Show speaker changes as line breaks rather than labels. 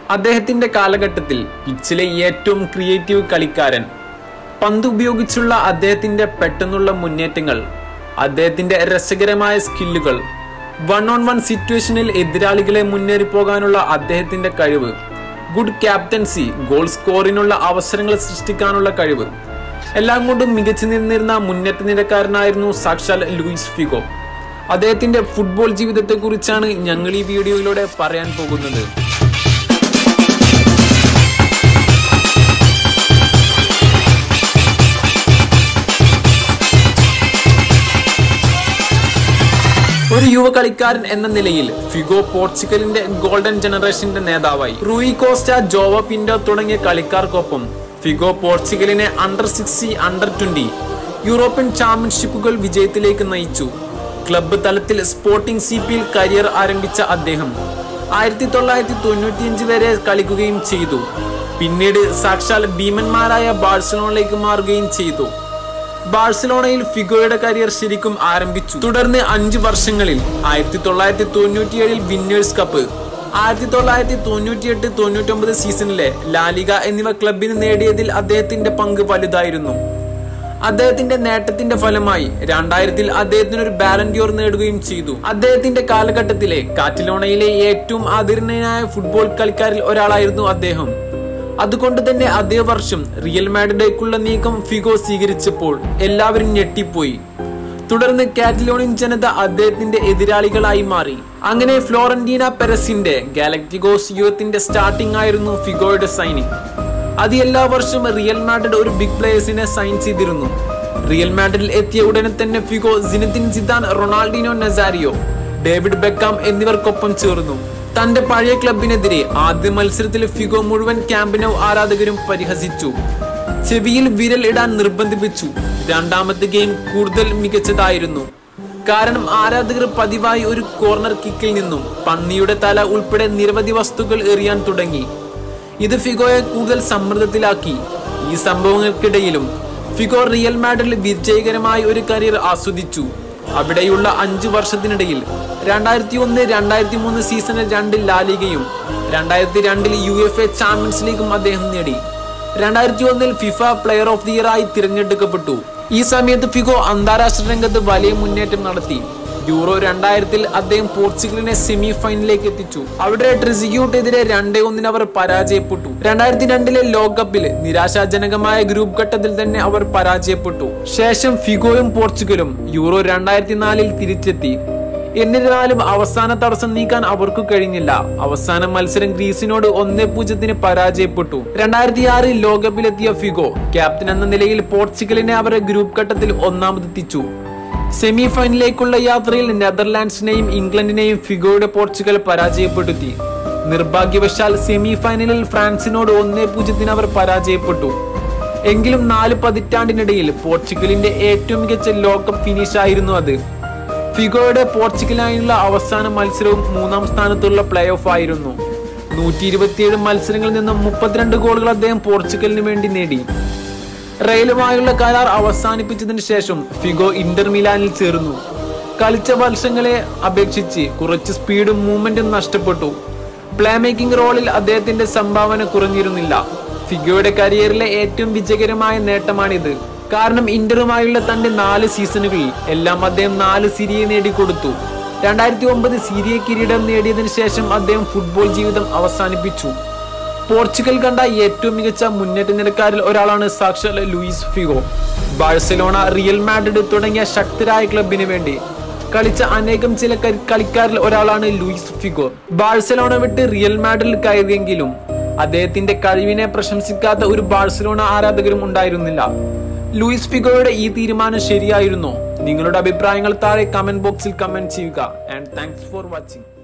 അദ്ദേഹത്തിന്റെ കാലഘട്ടത്തിൽ പിച്ചിലെ ഏറ്റവും ക്രിയേറ്റീവ് കളിക്കാരൻ പന്ത് ഉപയോഗിച്ചുള്ള അദ്ദേഹത്തിന്റെ പെട്ടെന്നുള്ള മുന്നേറ്റങ്ങൾ അദ്ദേഹത്തിന്റെ രസകരമായ സ്കില്ലുകൾ വൺ ഓൺ വൺ സിറ്റുവേഷനിൽ എതിരാളികളെ മുന്നേറി പോകാനുള്ള അദ്ദേഹത്തിന്റെ കഴിവ് ഗുഡ് ക്യാപ്റ്റൻസി ഗോൾ സ്കോറിനുള്ള അവസരങ്ങൾ സൃഷ്ടിക്കാനുള്ള കഴിവ് എല്ലാം കൊണ്ടും മികച്ചു നിന്നിരുന്ന മുന്നേറ്റ നിരക്കാരനായിരുന്നു സാക്ഷാൽ ലൂയിസ് ഫിഗോ അദ്ദേഹത്തിന്റെ ഫുട്ബോൾ ജീവിതത്തെക്കുറിച്ചാണ് ഞങ്ങൾ ഈ വീഡിയോയിലൂടെ പറയാൻ പോകുന്നത് ഒരു യുവ കളിക്കാരൻ എന്ന നിലയിൽ ഫിഗോ പോർച്ചുഗലിന്റെ ഗോൾഡൻ ജനറേഷന്റെ നേതാവായി റൂയി കോസ്റ്റ ജോവ പിൻഡോ തുടങ്ങിയ കളിക്കാർക്കൊപ്പം ഫിഗോ പോർച്ചുഗലിനെ under sixty under twenty European ചാമ്പ്യൻഷിപ്പുകൾ വിജയത്തിലേക്ക് നയിച്ചു ക്ലബ്ബ് തലത്തിൽ സ്പോർട്ടിംഗ് സി പിയിൽ കരിയർ ആരംഭിച്ച അദ്ദേഹം ആയിരത്തി തൊള്ളായിരത്തി തൊണ്ണൂറ്റിയഞ്ച് വരെ കളിക്കുകയും ചെയ്തു പിന്നീട് സാക്ഷാൽ ഭീമന്മാരായ ബാഴ്സലോണയിലേക്ക് മാറുകയും ചെയ്തു ബാഴ്സലോണയിൽ ഫിഗോയുടെ കരിയർ ശരിക്കും ആരംഭിച്ചു തുടർന്ന് അഞ്ച് വർഷങ്ങളിൽ ആയിരത്തി തൊള്ളായിരത്തി തൊണ്ണൂറ്റിയേഴിൽ വിന്നേഴ്സ് കപ്പ് ആയിരത്തി തൊള്ളായിരത്തി തൊണ്ണൂറ്റിയെട്ട് തൊണ്ണൂറ്റൊമ്പത് സീസണിലെ ലാലിക എന്നിവ ക്ലബിന് നേടിയതിൽ അദ്ദേഹത്തിന്റെ പങ്ക് വലുതായിരുന്നു അദ്ദേഹത്തിന്റെ നേട്ടത്തിന്റെ ഫലമായി രണ്ടായിരത്തിൽ അദ്ദേഹത്തിന് ഒരു ബാലൻഡ്യോർ നേടുകയും ചെയ്തു അദ്ദേഹത്തിന്റെ കാലഘട്ടത്തിലെ കാറ്റിലോണയിലെ ഏറ്റവും ആദരണീയനായ ഫുട്ബോൾ കളിക്കാരിൽ ഒരാളായിരുന്നു അദ്ദേഹം അതുകൊണ്ട് തന്നെ അതേ വർഷം റിയൽ മാഡ്രിഡേക്കുള്ള നീക്കം ഫിഗോ സ്വീകരിച്ചപ്പോൾ എല്ലാവരും ഞെട്ടിപ്പോയി തുടർന്ന് കാറ്റലോണിയൻ ജനത അദ്ദേഹത്തിന്റെ എതിരാളികളായി മാറി അങ്ങനെ ഫ്ലോറന്റീന പെരസിന്റെ ഗാലക്ടിഗോസ് യുവത്തിന്റെ സ്റ്റാർട്ടിംഗ് ആയിരുന്നു ഫിഗോയുടെ സൈനിങ് അത് എല്ലാ വർഷവും റിയൽ മാഡ്രിഡ് ഒരു ബിഗ് പ്ലേയേഴ്സിനെ സൈൻ ചെയ്തിരുന്നു റിയൽ മാഡ്രിഡിൽ എത്തിയ ഉടനെ തന്നെ Figo Zinedine Zidane Ronaldinho Nazario David Beckham എന്നിവർക്കൊപ്പം ചേർന്നു തന്റെ പഴയ ക്ലബിനെതിരെ ആദ്യ മത്സരത്തിൽ ഫിഗോ മുഴുവൻ ക്യാമ്പിനോ ആരാധകരും പരിഹസിച്ചു ചെവിയിൽ വിരൽ ഇടാൻ നിർബന്ധിപ്പിച്ചു രണ്ടാമത്തെ ഗെയിം കൂടുതൽ മികച്ചതായിരുന്നു കാരണം ആരാധകർ പതിവായി ഒരു കോർണർ കിക്കിൽ നിന്നും പന്നിയുടെ തല ഉൾപ്പെടെ നിരവധി വസ്തുക്കൾ എറിയാൻ തുടങ്ങി ഇത് ഫിഗോയെ കൂടുതൽ സമ്മർദ്ദത്തിലാക്കി ഈ സംഭവങ്ങൾക്കിടയിലും ഫിഗോ റിയൽ മാഡ്രിഡിൽ വിജയകരമായ ഒരു കരിയർ ആസ്വദിച്ചു അവിടെയുള്ള അഞ്ചു വർഷത്തിനിടയിൽ രണ്ടായിരത്തി ഒന്ന് രണ്ടായിരത്തി മൂന്ന് സീസണിൽ രണ്ടിൽ ലാലികയും രണ്ടായിരത്തി രണ്ടിൽ യു എഫ് എ ചാമ്പ്യൻസ് ലീഗും അദ്ദേഹം നേടി രണ്ടായിരത്തി ഒന്നിൽ FIFA player of the year ആയി തിരഞ്ഞെടുക്കപ്പെട്ടു ഈ സമയത്ത് ഫിഗോ അന്താരാഷ്ട്ര രംഗത്ത് വലിയ മുന്നേറ്റം നടത്തി യൂറോ രണ്ടായിരത്തിൽ അദ്ദേഹം പോർച്ചുഗലിനെ സെമി ഫൈനലിലേക്ക് എത്തിച്ചു അവിടെ ട്രിസിക്യൂട്ടെതിരെ രണ്ടേ ഒന്നിന് അവർ പരാജയപ്പെട്ടു രണ്ടായിരത്തി രണ്ടിലെ ലോകകപ്പിൽ നിരാശാജനകമായ ഗ്രൂപ്പ് ഘട്ടത്തിൽ തന്നെ അവർ പരാജയപ്പെട്ടു ശേഷം ഫിഗോയും പോർച്ചുഗലും യൂറോ രണ്ടായിരത്തി നാലിൽ തിരിച്ചെത്തി എന്നിരുന്നാലും അവസാന തടസ്സം നീക്കാൻ അവർക്ക് കഴിഞ്ഞില്ല അവസാന മത്സരം ഗ്രീസിനോട് ഒന്നേ പൂജ്യത്തിന് പരാജയപ്പെട്ടു രണ്ടായിരത്തി ആറിൽ ലോകകപ്പിലെത്തിയ ഫിഗോ ക്യാപ്റ്റൻ എന്ന നിലയിൽ പോർച്ചുഗലിനെ അവരെ ഗ്രൂപ്പ് ഘട്ടത്തിൽ ഒന്നാമതെത്തിച്ചു സെമി ഫൈനലിലേക്കുള്ള യാത്രയിൽ നെതർലാൻഡ്സിനെയും ഇംഗ്ലണ്ടിനെയും ഫിഗോയുടെ പോർച്ചുഗൽ പരാജയപ്പെടുത്തി നിർഭാഗ്യവശാൽ സെമി ഫൈനലിൽ ഫ്രാൻസിനോട് ഒന്നേ പൂജ്യത്തിന് അവർ പരാജയപ്പെട്ടു എങ്കിലും നാല് പതിറ്റാണ്ടിനിടയിൽ പോർച്ചുഗലിന്റെ ഏറ്റവും മികച്ച ലോകകപ്പ് ഫിനിഷ് ആയിരുന്നു അത് ഫിഗോയുടെ പോർച്ചുഗലിനായുള്ള അവസാന മത്സരവും മൂന്നാം സ്ഥാനത്തുള്ള പ്ലേ ഓഫ് ആയിരുന്നു നൂറ്റി ഇരുപത്തിയേഴ് മത്സരങ്ങളിൽ നിന്നും മുപ്പത്തിരണ്ട് ഗോളുകൾ അദ്ദേഹം പോർച്ചുഗലിന് വേണ്ടി നേടി റയലുമായുള്ള കരാർ അവസാനിപ്പിച്ചതിന് ശേഷം ഫിഗോ ഇന്റർ മിലാനിൽ ചേർന്നു കളിച്ച വർഷങ്ങളെ അപേക്ഷിച്ച് കുറച്ച് സ്പീഡും മൂവ്മെന്റും നഷ്ടപ്പെട്ടു പ്ലേ മേക്കിംഗ് റോളിൽ അദ്ദേഹത്തിന്റെ സംഭാവന കുറഞ്ഞിരുന്നില്ല ഫിഗോയുടെ കരിയറിലെ ഏറ്റവും വിജയകരമായ നേട്ടമാണിത് കാരണം ഇന്ററുമായുള്ള തന്റെ നാല് സീസണുകളിൽ എല്ലാം അദ്ദേഹം നാല് സിരിയെ നേടിക്കൊടുത്തു രണ്ടായിരത്തി ഒമ്പത് സീരിയ കിരീടം നേടിയതിനു ശേഷം അദ്ദേഹം ഫുട്ബോൾ ജീവിതം അവസാനിപ്പിച്ചു പോർച്ചുഗൽ കണ്ട ഏറ്റവും മികച്ച മുന്നേറ്റ നിരക്കാരിൽ ഒരാളാണ് സാക്ഷാൽ Luis Figo Barcelona Real Madrid തുടങ്ങിയ ശക്തരായ ക്ലബിന് വേണ്ടി കളിച്ച അനേകം ചില കളി- കളിക്കാരിൽ ഒരാളാണ് ലൂയിസ് ഫിഗോ ബാഴ്സലോണ വിട്ട് റിയൽ മാഡ്രിഡിൽ കയറിയെങ്കിലും അദ്ദേഹത്തിന്റെ കഴിവിനെ പ്രശംസിക്കാത്ത ഒരു ബാഴ്സലോണ ആരാധകരും ഉണ്ടായിരുന്നില്ല ലൂയിസ് ഫിഗോയുടെ ഈ തീരുമാനം ശരിയായിരുന്നോ നിങ്ങളുടെ അഭിപ്രായങ്ങൾ താഴെ കമന്റ് ബോക്സിൽ കമന്റ് ചെയ്യുക ആൻഡ് താങ്ക്സ് ഫോർ വാച്ചിങ്